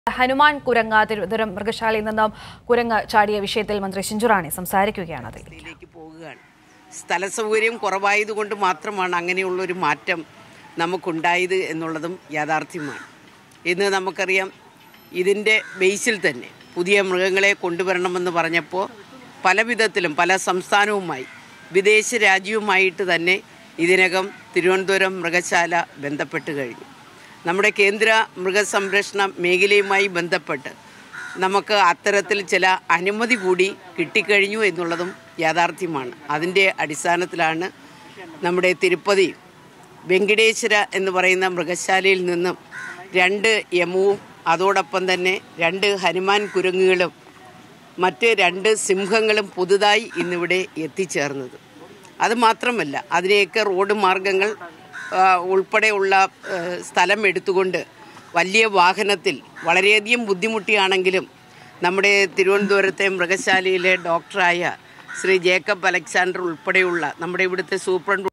ഹനുമാൻ കുരങ്ങ തിരുവനന്തപുരം മൃഗശാലയിൽ നിന്നും കുരങ്ങ് ചാടിയ വിഷയത്തിൽ മന്ത്രി ചിഞ്ചുറാണി സംസാരിക്കുകയാണ് അതിൽ ിലേക്ക് പോവുകയാണ് സ്ഥല സൗകര്യം കുറവായതുകൊണ്ട് മാത്രമാണ് അങ്ങനെയുള്ളൊരു മാറ്റം നമുക്കുണ്ടായത് എന്നുള്ളതും യാഥാർത്ഥ്യമാണ് ഇന്ന് നമുക്കറിയാം ഇതിൻ്റെ ബേസിൽ തന്നെ പുതിയ മൃഗങ്ങളെ കൊണ്ടുവരണമെന്ന് പറഞ്ഞപ്പോൾ പല വിധത്തിലും പല സംസ്ഥാനവുമായി വിദേശ രാജ്യവുമായിട്ട് തന്നെ ഇതിനകം തിരുവനന്തപുരം മൃഗശാല ബന്ധപ്പെട്ട് കഴിഞ്ഞു നമ്മുടെ കേന്ദ്ര മൃഗസംരക്ഷണ മേഖലയുമായി ബന്ധപ്പെട്ട് നമുക്ക് അത്തരത്തിൽ ചില അനുമതി കൂടി കിട്ടിക്കഴിഞ്ഞു എന്നുള്ളതും യാഥാർത്ഥ്യമാണ് അതിൻ്റെ അടിസ്ഥാനത്തിലാണ് നമ്മുടെ തിരുപ്പതി വെങ്കടേശ്വര എന്ന് പറയുന്ന മൃഗശാലയിൽ നിന്നും രണ്ട് യമുവും അതോടൊപ്പം തന്നെ രണ്ട് ഹനുമാൻ കുരങ്ങുകളും മറ്റ് രണ്ട് സിംഹങ്ങളും പുതുതായി ഇന്നിവിടെ എത്തിച്ചേർന്നത് അത് മാത്രമല്ല അതിനെയൊക്കെ റോഡ് മാർഗങ്ങൾ ആ, ഉൾപ്പെടെയുള്ള ആ, സ്ഥലം എടുത്തുകൊണ്ട് വലിയ വാഹനത്തിൽ വളരെയധികം ബുദ്ധിമുട്ടിയാണെങ്കിലും നമ്മുടെ തിരുവനന്തപുരത്തെ മൃഗശാലയിലെ ഡോക്ടറായ ശ്രീ ജേക്കബ് അലക്സാണ്ടർ ഉൾപ്പെടെയുള്ള നമ്മുടെ ഇവിടുത്തെ സൂപ്രണ്ട്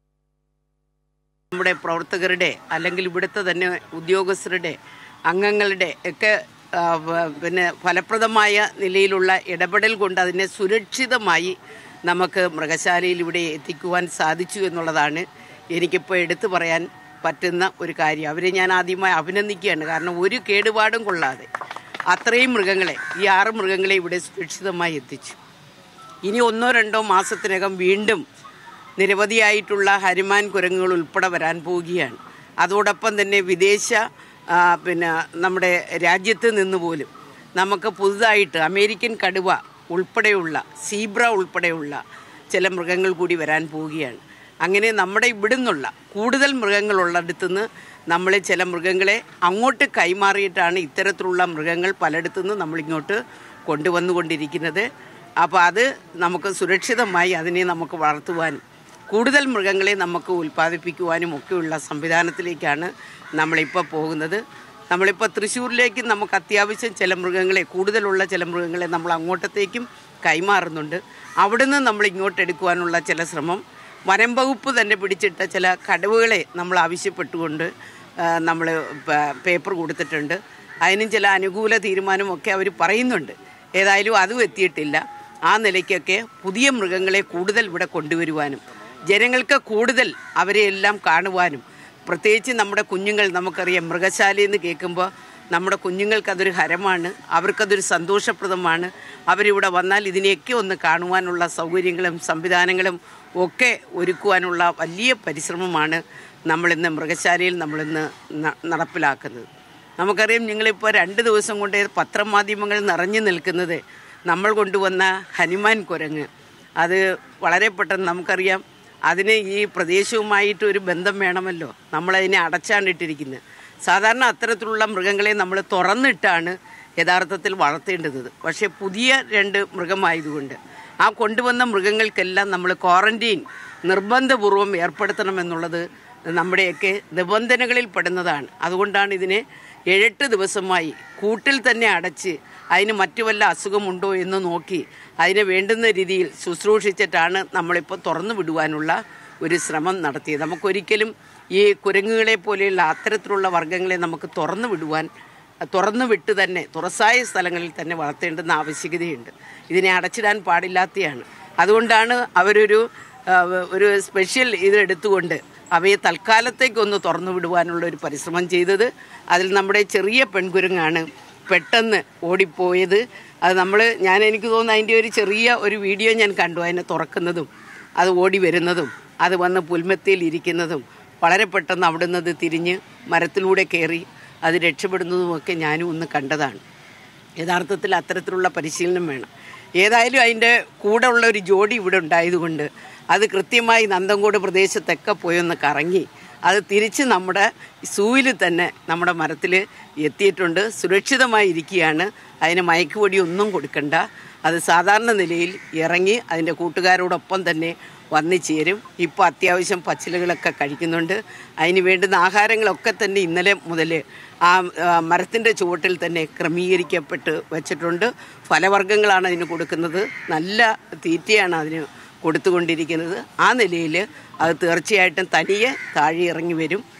നമ്മുടെ പ്രവർത്തകരുടെ അല്ലെങ്കിൽ ഇവിടുത്തെ തന്നെ ഉദ്യോഗസ്ഥരുടെ അംഗങ്ങളുടെ ഒക്കെ ആ, വ- പിന്നെ ഫലപ്രദമായ നിലയിലുള്ള ഇടപെടൽ കൊണ്ട് അതിനെ സുരക്ഷിതമായി നമുക്ക് മൃഗശാലയിൽ ഇവിടെ എത്തിക്കുവാൻ സാധിച്ചു എന്നുള്ളതാണ് എനിക്കിപ്പോൾ എടുത്തു പറയാൻ പറ്റുന്ന ഒരു കാര്യം അവരെ ഞാൻ ആദ്യമായി അഭിനന്ദിക്കുകയാണ് കാരണം ഒരു കേടുപാടും കൊള്ളാതെ അത്രയും മൃഗങ്ങളെ ഈ ആറ് മൃഗങ്ങളെ ഇവിടെ സുരക്ഷിതമായി എത്തിച്ചു ഇനി ഒന്നോ രണ്ടോ മാസത്തിനകം വീണ്ടും നിരവധിയായിട്ടുള്ള ഹനുമാൻ കുരങ്ങുകൾ ഉൾപ്പെടെ വരാൻ പോവുകയാണ് അതോടൊപ്പം തന്നെ വിദേശ ആ, പിന്നെ നമ്മുടെ രാജ്യത്ത് നിന്ന് പോലും നമുക്ക് പുതുതായിട്ട് അമേരിക്കൻ കടുവ ഉൾപ്പെടെയുള്ള സീബ്ര ഉൾപ്പെടെയുള്ള ചില മൃഗങ്ങൾ കൂടി വരാൻ പോവുകയാണ് അങ്ങനെ നമ്മുടെ ഇവിടുന്നുള്ള കൂടുതൽ മൃഗങ്ങളുള്ളിടത്തുനിന്ന് നമ്മൾ ചില മൃഗങ്ങളെ അങ്ങോട്ട് കൈമാറിയിട്ടാണ് ഇത്തരത്തിലുള്ള മൃഗങ്ങൾ പലയിടത്തുനിന്ന് നമ്മളിങ്ങോട്ട് കൊണ്ടുവന്നുകൊണ്ടിരിക്കുന്നത് അപ്പോൾ അത് നമുക്ക് സുരക്ഷിതമായി അതിനെ നമുക്ക് വളർത്തുവാനും കൂടുതൽ മൃഗങ്ങളെ നമുക്ക് ഉൽപ്പാദിപ്പിക്കുവാനും ഒക്കെയുള്ള സംവിധാനത്തിലേക്കാണ് നമ്മളിപ്പോൾ പോകുന്നത് നമ്മളിപ്പോൾ തൃശ്ശൂരിലേക്ക് നമുക്ക് അത്യാവശ്യം ചില മൃഗങ്ങളെ കൂടുതലുള്ള ചില മൃഗങ്ങളെ നമ്മൾ അങ്ങോട്ടത്തേക്കും കൈമാറുന്നുണ്ട് അവിടുന്ന് നമ്മൾ ഇങ്ങോട്ട് എടുക്കുവാനുള്ള ചില ശ്രമം വനം വകുപ്പ് തന്നെ പിടിച്ചിട്ട ചില കടവുകളെ നമ്മൾ ആവശ്യപ്പെട്ടുകൊണ്ട് നമ്മൾ പേപ്പർ കൊടുത്തിട്ടുണ്ട് അതിനും ചില അനുകൂല തീരുമാനമൊക്കെ അവർ പറയുന്നുണ്ട് ഏതായാലും അതും എത്തിയിട്ടില്ല ആ നിലയ്ക്കൊക്കെ പുതിയ മൃഗങ്ങളെ കൂടുതൽ ഇവിടെ കൊണ്ടുവരുവാനും ജനങ്ങൾക്ക് കൂടുതൽ അവരെയെല്ലാം കാണുവാനും പ്രത്യേകിച്ച് നമ്മുടെ കുഞ്ഞുങ്ങൾ നമുക്കറിയാം മൃഗശാലയെന്ന് കേൾക്കുമ്പോൾ നമ്മുടെ കുഞ്ഞുങ്ങൾക്ക് അതൊരു ഹരമാണ് അവർക്കതൊരു സന്തോഷപ്രദമാണ് അവരിവിടെ വന്നാൽ ഇതിനെയൊക്കെ ഒന്ന് കാണുവാനുള്ള സൗകര്യങ്ങളും സംവിധാനങ്ങളും ഒക്കെ ഒരുക്കുവാനുള്ള വലിയ പരിശ്രമമാണ് നമ്മളിന്ന് മൃഗശാലയിൽ നമ്മളിന്ന് ന- നടപ്പിലാക്കുന്നത് നമുക്കറിയാം നിങ്ങളിപ്പോൾ രണ്ട് ദിവസം കൊണ്ട് പത്രമാധ്യമങ്ങൾ നിറഞ്ഞു നിൽക്കുന്നത് നമ്മൾ കൊണ്ടുവന്ന ഹനുമാൻ കുരങ്ങ് അത് വളരെ പെട്ടെന്ന് നമുക്കറിയാം അതിന് ഈ പ്രദേശവുമായിട്ട് ഒരു ബന്ധം വേണമല്ലോ നമ്മളതിനെ അടച്ചാണ്ടിട്ടിരിക്കുന്നത് സാധാരണ അത്തരത്തിലുള്ള മൃഗങ്ങളെ നമ്മൾ തുറന്നിട്ടാണ് യഥാർത്ഥത്തിൽ വളർത്തേണ്ടത് പക്ഷേ പുതിയ രണ്ട് മൃഗമായതുകൊണ്ട് ആ കൊണ്ടുവന്ന മൃഗങ്ങൾക്കെല്ലാം നമ്മൾ ക്വാറന്റൈൻ നിർബന്ധപൂർവം ഏർപ്പെടുത്തണമെന്നുള്ളത് നമ്മുടെയൊക്കെ നിബന്ധനകളിൽ പെടുന്നതാണ് അതുകൊണ്ടാണ് ഇതിനെ ഏഴെട്ട് ദിവസമായി കൂട്ടിൽ തന്നെ അടച്ച് അതിന് മറ്റു വല്ല അസുഖമുണ്ടോ എന്ന് നോക്കി അതിന് വേണ്ടുന്ന രീതിയിൽ ശുശ്രൂഷിച്ചിട്ടാണ് നമ്മളിപ്പോൾ തുറന്നു വിടുവാനുള്ള ഒരു ശ്രമം നടത്തിയത് നമുക്കൊരിക്കലും ഈ കുരങ്ങുകളെ പോലെയുള്ള അത്തരത്തിലുള്ള വർഗ്ഗങ്ങളെ നമുക്ക് തുറന്നു വിടുവാൻ തുറന്നു വിട്ട് തന്നെ തുറസായ സ്ഥലങ്ങളിൽ തന്നെ വളർത്തേണ്ടുന്ന ആവശ്യകതയുണ്ട് ഇതിനെ അടച്ചിടാൻ പാടില്ലാത്തതാണ് അതുകൊണ്ടാണ് അവരൊരു ആ, ഒരു സ്പെഷ്യൽ ഇതെടുത്തുകൊണ്ട് അവയെ തൽക്കാലത്തേക്കൊന്ന് തുറന്നു വിടുവാനുള്ള ഒരു പരിശ്രമം ചെയ്തത് അതിൽ നമ്മുടെ ചെറിയ പെൺകുരങ്ങാണ് പെട്ടെന്ന് ഓടിപ്പോയത് അത് നമ്മൾ ഞാൻ എനിക്ക് തോന്നുന്നു അതിൻ്റെ ഒരു ചെറിയ ഒരു വീഡിയോ ഞാൻ കണ്ടു അതിനെ തുറക്കുന്നതും അത് ഓടി വരുന്നതും അത് വന്ന് പുൽമെത്തയിൽ ഇരിക്കുന്നതും വളരെ പെട്ടെന്ന് അവിടുന്ന് അത് തിരിഞ്ഞ് മരത്തിലൂടെ കയറി അത് രക്ഷപ്പെടുന്നതുമൊക്കെ ഞാനും ഒന്ന് കണ്ടതാണ് യഥാർത്ഥത്തിൽ അത്തരത്തിലുള്ള പരിശീലനം വേണം ഏതായാലും അതിൻ്റെ കൂടെ ഉള്ള ഒരു ജോഡി ഇവിടെ ഉണ്ടായതുകൊണ്ട് അത് കൃത്യമായി നന്തങ്കോട് പ്രദേശത്തൊക്കെ പോയൊന്ന് കറങ്ങി അത് തിരിച്ച് നമ്മുടെ സൂവിൽ തന്നെ നമ്മുടെ മരത്തിൽ എത്തിയിട്ടുണ്ട് സുരക്ഷിതമായി ഇരിക്കുകയാണ് അതിന് മയക്കുപൊടി ഒന്നും കൊടുക്കണ്ട അത് സാധാരണ നിലയിൽ ഇറങ്ങി അതിൻ്റെ കൂട്ടുകാരോടൊപ്പം തന്നെ വന്നു ചേരും ഇപ്പോൾ അത്യാവശ്യം പച്ചിലകളൊക്കെ കഴിക്കുന്നുണ്ട് അതിന് വേണ്ടുന്ന ആഹാരങ്ങളൊക്കെ തന്നെ ഇന്നലെ മുതൽ ആ മരത്തിൻ്റെ ചുവട്ടിൽ തന്നെ ക്രമീകരിക്കപ്പെട്ട് വെച്ചിട്ടുണ്ട് ഫലവർഗ്ഗങ്ങളാണ് അതിന് കൊടുക്കുന്നത് നല്ല തീറ്റയാണ് അതിന് കൊടുത്തുകൊണ്ടിരിക്കുന്നത് ആ നിലയിൽ അത് തീർച്ചയായിട്ടും തനിയെ താഴെ ഇറങ്ങി വരും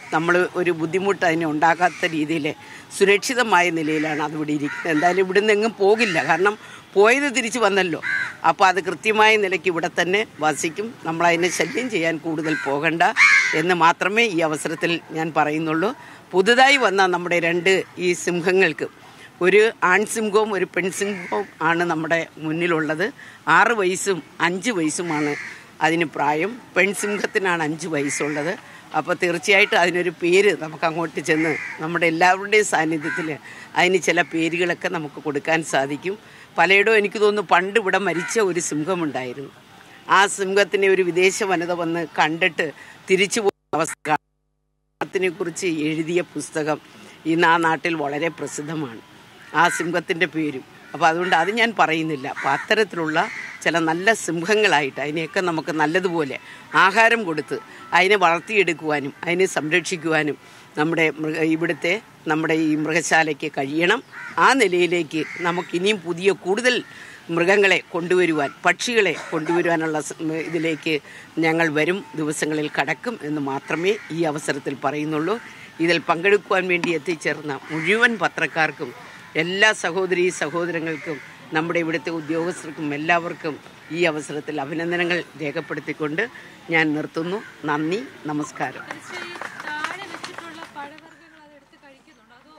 നമ്മൾ ഒരു ബുദ്ധിമുട്ട് അതിന് ഉണ്ടാക്കാത്ത രീതിയിൽ സുരക്ഷിതമായ നിലയിലാണ് അത് ഇവിടെ ഇരിക്കുന്നത് എന്തായാലും ഇവിടുന്ന് എങ്ങും പോകില്ല കാരണം പോയത് തിരിച്ചു വന്നല്ലോ അപ്പോൾ അത് കൃത്യമായ നിലയ്ക്ക് ഇവിടെ തന്നെ വസിക്കും നമ്മളതിനെ ശല്യം ചെയ്യാൻ കൂടുതൽ പോകണ്ട എന്ന് മാത്രമേ ഈ അവസരത്തിൽ ഞാൻ പറയുന്നുള്ളൂ പുതുതായി വന്ന നമ്മുടെ രണ്ട് ഈ സിംഹങ്ങൾക്ക് ഒരു ആൺസിംഹവും ഒരു പെൺസിംഹവും ആണ് നമ്മുടെ മുന്നിലുള്ളത് ആറ് വയസ്സും അഞ്ച് വയസ്സുമാണ് അതിന് പ്രായം പെൺസിംഹത്തിനാണ് അഞ്ച് വയസ്സുള്ളത് അപ്പോൾ തീർച്ചയായിട്ടും അതിനൊരു പേര് നമുക്ക് അങ്ങോട്ട് ചെന്ന് നമ്മുടെ എല്ലാവരുടെയും സാന്നിധ്യത്തിൽ അതിന് ചില പേരുകളൊക്കെ നമുക്ക് കൊടുക്കാൻ സാധിക്കും പലയിടവും എനിക്ക് തോന്നുന്നു പണ്ട് ഇവിടെ മരിച്ച ഒരു സിംഹമുണ്ടായിരുന്നു ആ സിംഹത്തിനെ ഒരു വിദേശ വനിത വന്ന് കണ്ടിട്ട് തിരിച്ചു പോയ അവസ്ഥ സിംഹത്തിനെ കുറിച്ച് എഴുതിയ പുസ്തകം ഇന്ന് ആ നാട്ടിൽ വളരെ പ്രസിദ്ധമാണ് ആ സിംഹത്തിൻ്റെ പേരും അപ്പോൾ അതുകൊണ്ട് അത് ഞാൻ പറയുന്നില്ല അപ്പോൾ അത്തരത്തിലുള്ള ചില നല്ല സിംഹങ്ങളായിട്ട് അതിനെയൊക്കെ നമുക്ക് നല്ലതുപോലെ ആഹാരം കൊടുത്ത് അതിനെ വളർത്തിയെടുക്കുവാനും അതിനെ സംരക്ഷിക്കുവാനും നമ്മുടെ മൃഗ ഇവിടുത്തെ നമ്മുടെ ഈ മൃഗശാലയ്ക്ക് കഴിയണം ആ നിലയിലേക്ക് നമുക്കിനിയും പുതിയ കൂടുതൽ മൃഗങ്ങളെ കൊണ്ടുവരുവാൻ പക്ഷികളെ കൊണ്ടുവരുവാനുള്ള സ- ഇതിലേക്ക് ഞങ്ങൾ വരും ദിവസങ്ങളിൽ കടക്കും എന്ന് മാത്രമേ ഈ അവസരത്തിൽ പറയുന്നുള്ളൂ ഇതിൽ പങ്കെടുക്കുവാൻ വേണ്ടി എത്തിച്ചേർന്ന മുഴുവൻ പത്രക്കാർക്കും എല്ലാ സഹോദരീ സഹോദരങ്ങൾക്കും നമ്മുടെ ഇവിടുത്തെ ഉദ്യോഗസ്ഥർക്കും എല്ലാവർക്കും ഈ അവസരത്തിൽ അഭിനന്ദനങ്ങൾ രേഖപ്പെടുത്തിക്കൊണ്ട് ഞാൻ നിർത്തുന്നു നന്ദി നമസ്കാരം താഴെ വെച്ചിട്ടുള്ള പഴവർഗ്ഗങ്ങൾ അത് എടുത്ത് കഴിക്കുന്നുണ്ടോ അതോ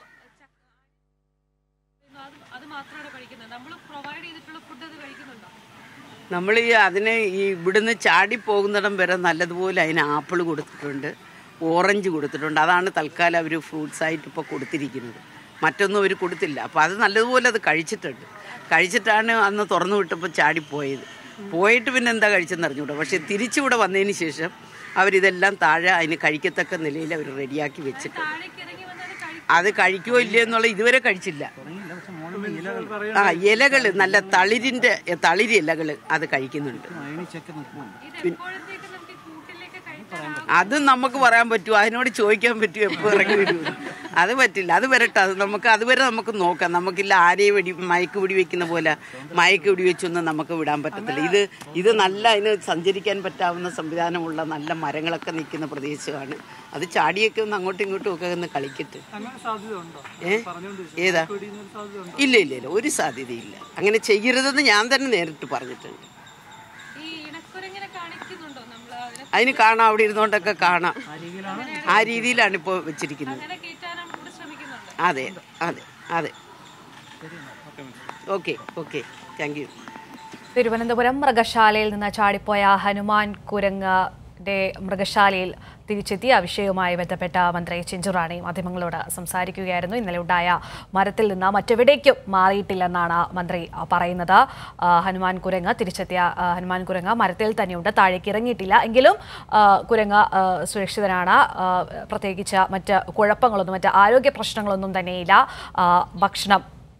ചക്ക അത് അത് മാത്രമാണ് കഴിക്കുന്നത് നമ്മൾ പ്രൊവൈഡ് ചെയ്തിട്ടുള്ള ഫുഡ് അത് കഴിക്കുന്നുണ്ടോ നമ്മൾ ഈ അതിന് ഈ ഇവിടുന്ന് ചാടി പോകുന്നിടം വരെ നല്ലതുപോലെ അതിന് ആപ്പിൾ കൊടുത്തിട്ടുണ്ട് ഓറഞ്ച് കൊടുത്തിട്ടുണ്ട് അതാണ് തൽക്കാലം അവർ ഫ്രൂട്ട്സ് ആയിട്ട് ഇപ്പോൾ കൊടുത്തിരിക്കുന്നത് മറ്റൊന്നും അവർ കൊടുത്തില്ല അപ്പോൾ അത് നല്ലതുപോലെ അത് കഴിച്ചിട്ടുണ്ട് കഴിച്ചിട്ടാണ് അന്ന് തുറന്നു വിട്ടപ്പോൾ ചാടിപ്പോയത് പോയിട്ട് പിന്നെ എന്താ കഴിച്ചെന്ന് അറിഞ്ഞൂടാ പക്ഷേ തിരിച്ചിവിടെ വന്നതിന് ശേഷം അവരിതെല്ലാം താഴെ അതിന് കഴിക്കത്തക്ക നിലയിൽ അവർ റെഡിയാക്കി വെച്ചിട്ടുണ്ട് താഴേക്ക് ഇറങ്ങി വന്നത് കഴിക്കും അത് കഴിക്കുമോ ഇല്ലയോ എന്നുള്ള ഇതുവരെ കഴിച്ചില്ല ആ ഇലകൾ നല്ല തളിരിന്റെ തളിരി ഇലകൾ അത് കഴിക്കുന്നുണ്ട് ഇത് എപ്പോഴത്തേക്ക് നമുക്ക് ഈ കൂട്ടിലേക്ക് കഴിക്കാൻ അത് നമുക്ക് പറയാൻ പറ്റുമോ അതിനോട് ചോദിക്കാൻ പറ്റുമോ എപ്പോൾ ഇറങ്ങി വരും അത് പറ്റില്ല അത് വരട്ടെ അത് നമുക്ക് അതുവരെ നമുക്ക് നോക്കാം നമുക്കില്ല ആരെയും വെടി മയക്ക് വെടി വെക്കുന്ന പോലെ മയക്ക് വെടി വെച്ചൊന്നും നമുക്ക് വിടാൻ പറ്റത്തില്ല ഇത് ഇത് നല്ല അതിന് സഞ്ചരിക്കാൻ പറ്റാവുന്ന സംവിധാനമുള്ള നല്ല മരങ്ങളൊക്കെ നിൽക്കുന്ന പ്രദേശമാണ് അത് ചാടിയൊക്കെ ഒന്ന് അങ്ങോട്ടും ഇങ്ങോട്ടും ഒക്കെ ഒന്ന് കളിക്കട്ടെ ഏ ഏതാ ഇല്ല ഇല്ല ഇല്ല ഒരു സാധ്യതയില്ല അങ്ങനെ ചെയ്യരുതെന്ന് ഞാൻ തന്നെ നേരിട്ട് പറഞ്ഞിട്ടുണ്ട് ഈ ഇണക്കുരങ്ങനെ കാണിക്കുന്നുണ്ടോ നമ്മൾ അതിനെ അതിന് കാണാം അവിടെ ഇരുന്നുകൊണ്ടൊക്കെ കാണാം ആ രീതിയിലാണ് ഇപ്പോൾ വെച്ചിരിക്കുന്നത് അങ്ങനെ കയറ്റാനാണ് നമ്മൾ ശ്രമിക്കുന്നുണ്ട് അതെ അതെ അതെ okay okay thank you Thiruvananthapuram മൃഗശാലയിൽ നിന്ന് ചാടിപ്പോയ ഹനുമാൻ കുരങ്ങന്റെ മൃഗശാലയിൽ തിരിച്ചെത്തിയ വിഷയവുമായി ബന്ധപ്പെട്ട മന്ത്രി ചിഞ്ചുറാണി മാധ്യമങ്ങളോട് സംസാരിക്കുകയായിരുന്നു ഇന്നലെ ഉണ്ടായ മരത്തിൽ നിന്ന് മറ്റെവിടേക്കും മാറിയിട്ടില്ലെന്നാണ് മന്ത്രി ആ, പറയുന്നത് ആ, ഹനുമാൻ കുരങ്ങ് തിരിച്ചെത്തിയ ആ, ഹനുമാൻ കുരങ്ങ് മരത്തിൽ തന്നെയുണ്ട് താഴേക്ക് ഇറങ്ങിയിട്ടില്ല എങ്കിലും ആ, കുരങ്ങ് ആ, സുരക്ഷിതനാണ് ആ, പ്രത്യേകിച്ച് മറ്റ് കുഴപ്പങ്ങളൊന്നും മറ്റ് ആരോഗ്യ പ്രശ്നങ്ങളൊന്നും തന്നെയില്ല ആ, ഭക്ഷണം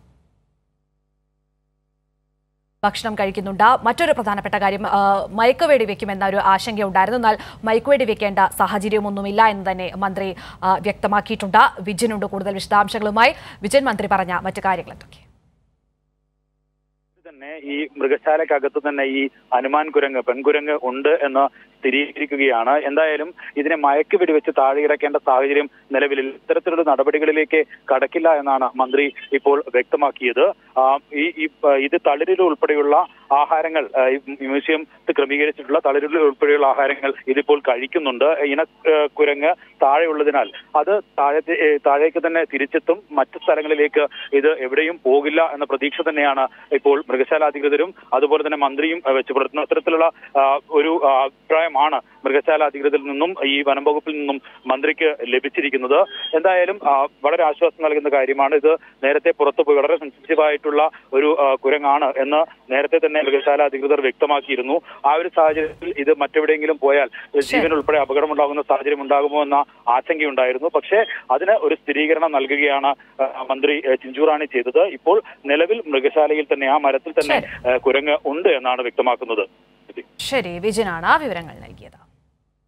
ഭക്ഷണം കഴിക്കുന്നുണ്ട് മറ്റൊരു പ്രധാനപ്പെട്ട കാര്യം ആ, മയക്കുവെടി വെക്കുമെന്ന ഒരു ആശങ്ക ഉണ്ടായിരുന്നു എന്നാൽ മയക്കുവെടി വെക്കേണ്ട സാഹചര്യമൊന്നുമില്ല എന്ന് തന്നെ മന്ത്രി ആ, വ്യക്തമാക്കിയിട്ടുണ്ട് വിജിനുണ്ട് കൂടുതൽ വിശദാംശങ്ങളുമായി വിജയൻ മന്ത്രി പറഞ്ഞ മറ്റു കാര്യങ്ങൾ എന്തൊക്കെ തന്നെ ഈ മൃഗശാലക്കകത്ത് തന്നെ ഈ ഹനുമാൻ കുരങ്ങ് പെൺകുരങ്ങ് ഉണ്ട് എന്ന് സ്ഥിരീകരിക്കുകയാണ് എന്തായാലും ഇതിനെ മയക്ക് വെടിവെച്ച് താഴെ ഇറക്കേണ്ട സാഹചര്യം നിലവിലില്ല ഇത്തരത്തിലുള്ള നടപടികളിലേക്ക് കടക്കില്ല എന്നാണ് മന്ത്രി ഇപ്പോൾ വ്യക്തമാക്കിയത് ആ, ഈ ഈ, ആ, ഇത് തളിരിൽ ഉൾപ്പെടെയുള്ള ആഹാരങ്ങൾ ആ, ഈ മ്യൂസിയം ക്രമീകരിച്ചിട്ടുള്ള തളിരിൽ ഉൾപ്പെടെയുള്ള ആഹാരങ്ങൾ ഇതിപ്പോൾ കഴിക്കുന്നുണ്ട് ഇന ആ, കുരങ്ങ് താഴെയുള്ളതിനാൽ അത് താഴെ താഴേക്ക് തന്നെ തിരിച്ചെത്തും മറ്റു സ്ഥലങ്ങളിലേക്ക് ഇത് എവിടെയും പോകില്ല എന്ന പ്രതീക്ഷ തന്നെയാണ് ഇപ്പോൾ മൃഗശാല അധികൃതരും അതുപോലെ തന്നെ മന്ത്രിയും ആ, വെച്ച് പുലർത്തുന്ന അത്തരത്തിലുള്ള ആ, ഒരു ആ, അഭിപ്രായമാണ് മൃഗശാല അധികൃതരിൽ നിന്നും ഈ വനം വകുപ്പിൽ നിന്നും മന്ത്രിക്ക് ലഭിച്ചിരിക്കുന്നത് എന്തായാലും ആ, വളരെ ആശ്വാസം നൽകുന്ന കാര്യമാണ് ഇത് നേരത്തെ പുറത്തുപോയി വളരെ സെൻസിറ്റീവ് ആയിട്ടുള്ള ഒരു ആ, കുരങ്ങാണ് എന്ന് നേരത്തെ തന്നെ മൃഗശാല അധികൃതർ വ്യക്തമാക്കിയിരുന്നു ആ ഒരു സാഹചര്യത്തിൽ ഇത് മറ്റെവിടെയെങ്കിലും പോയാൽ ജീവൻ ഉൾപ്പെടെ അപകടമുണ്ടാകുന്ന സാഹചര്യം ഉണ്ടാകുമോ എന്ന ആശങ്കയുണ്ടായിരുന്നു പക്ഷേ അതിന് ഒരു സ്ഥിരീകരണം നൽകുകയാണ് ആ, മന്ത്രി ആ, ചിഞ്ചുറാണി ചെയ്തത് ഇപ്പോൾ നിലവിൽ മൃഗശാലയിൽ തന്നെ ആ മരത്തിൽ തന്നെ ആ, കുരങ്ങ് ഉണ്ട് എന്നാണ് വ്യക്തമാക്കുന്നത് ശരി വിജയനാണ് വിവരങ്ങൾ നൽകിയത്